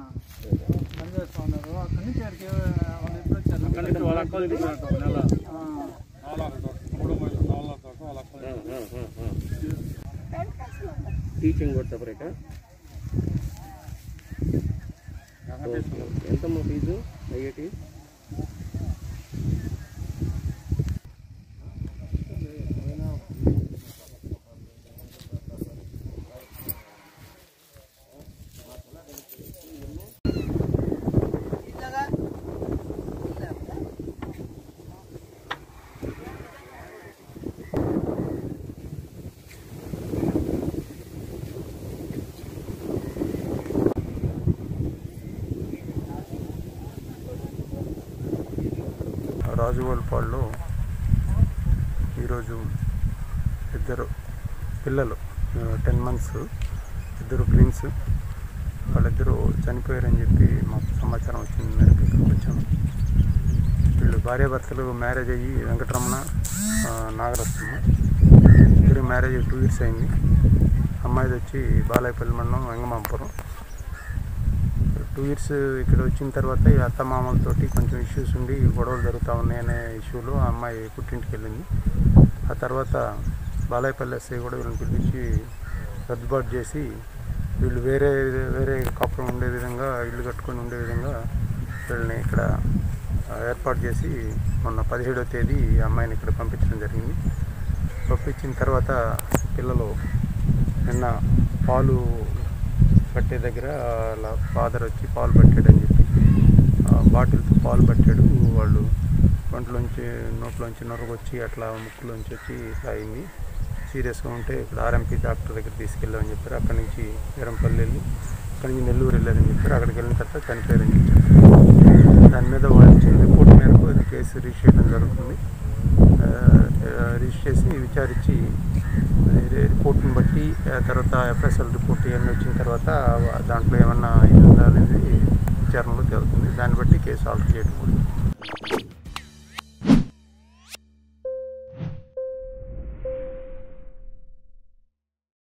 పని చేస్తూ ఉన్నారు అక్కడి నుంచి ఇక్కడికి వాళ్ళు ఎప్పుడు వచ్చారు అక్కడి నుంచి వాళ్ళ అక్కలు ఇంటికి వెళ్ళారు ఒక నెల ఆ, టీచింగ్ కూడా సపరేటా ఎంతమ్మా ఫీజు ఐఐటి రాజుగోల్పాడులో ఈరోజు ఇద్దరు పిల్లలు టెన్ మంత్స్ ఇద్దరు ట్విన్స్ వాళ్ళిద్దరూ చనిపోయారని చెప్పి మాకు సమాచారం వచ్చింది మేరకు ఇక్కడికి వచ్చాము వీళ్ళు భార్యాభర్తలు మ్యారేజ్ అయ్యి వెంకటరమణ ఆ, నాగరత్నమ్మ ఇద్దరు మ్యారేజ్ అయ్యి టూ ఇయర్స్ అయింది అమ్మాయిది వచ్చి బాలాయపల్లి మండలం వెంగమాంపురం టూ ఇయర్స్ ఇక్కడ వచ్చిన తర్వాత ఈ అత్త మామలతోటి కొంచెం ఇష్యూస్ ఉండి గొడవలు జరుగుతూ ఉన్నాయి అనే ఇష్యూలో ఆ అమ్మాయి పుట్టింటికి వెళ్ళింది ఆ తర్వాత బాలాయపల్లి ఎస్ఐ కూడా వీళ్ళని పిలిపించి సర్దుబాటు చేసి వీళ్ళు వేరే వేరే కాపురం ఉండే విధంగా ఇల్లు కట్టుకొని ఉండే విధంగా వీళ్ళని ఇక్కడ ఆ, ఏర్పాటు చేసి మొన్న పదిహేడవ తేదీ ఈ అమ్మాయిని ఇక్కడ పంపించడం జరిగింది పంపించిన తర్వాత పిల్లలు నిన్న పాలు పట్టే దగ్గర వాళ్ళ ఫాదర్ వచ్చి పాలు పట్టాడని చెప్పి ఆ బాటిల్తో పాలు పట్టాడు వాళ్ళు ఒంట్లోంచి నోట్లోంచి నొరగొచ్చి అట్లా ముక్కులోంచి వచ్చి ఇట్లా అయింది సీరియస్గా ఉంటే ఇక్కడ ఆర్ఎంపీ డాక్టర్ దగ్గర తీసుకెళ్ళామని చెప్పారు అక్కడి నుంచి ఎరంపల్లి వెళ్ళి అక్కడి నుంచి నెల్లూరు వెళ్ళారని చెప్పారు అక్కడికి వెళ్ళిన తర్వాత చనిపోయారని చెప్పారు దాని మీద వాళ్ళు ఇచ్చిన రిపోర్ట్ మేరకు ఇది కేసు రిజిస్టర్ చేయడం జరుగుతుంది ఆ, ఆ, రిజిస్టర్ చేసి విచారించి రిపోర్ట్ని బట్టి ఆ తర్వాత ఎఫ్ఎస్ఎల్ రిపోర్ట్ ఇవన్నీ వచ్చిన తర్వాత దాంట్లో ఏమన్నా ఇది ఉందా అనేది విచారణలో తేలుతుంది దాన్ని బట్టి కేసు ఆల్టర్ చేయడం జరుగుతుంది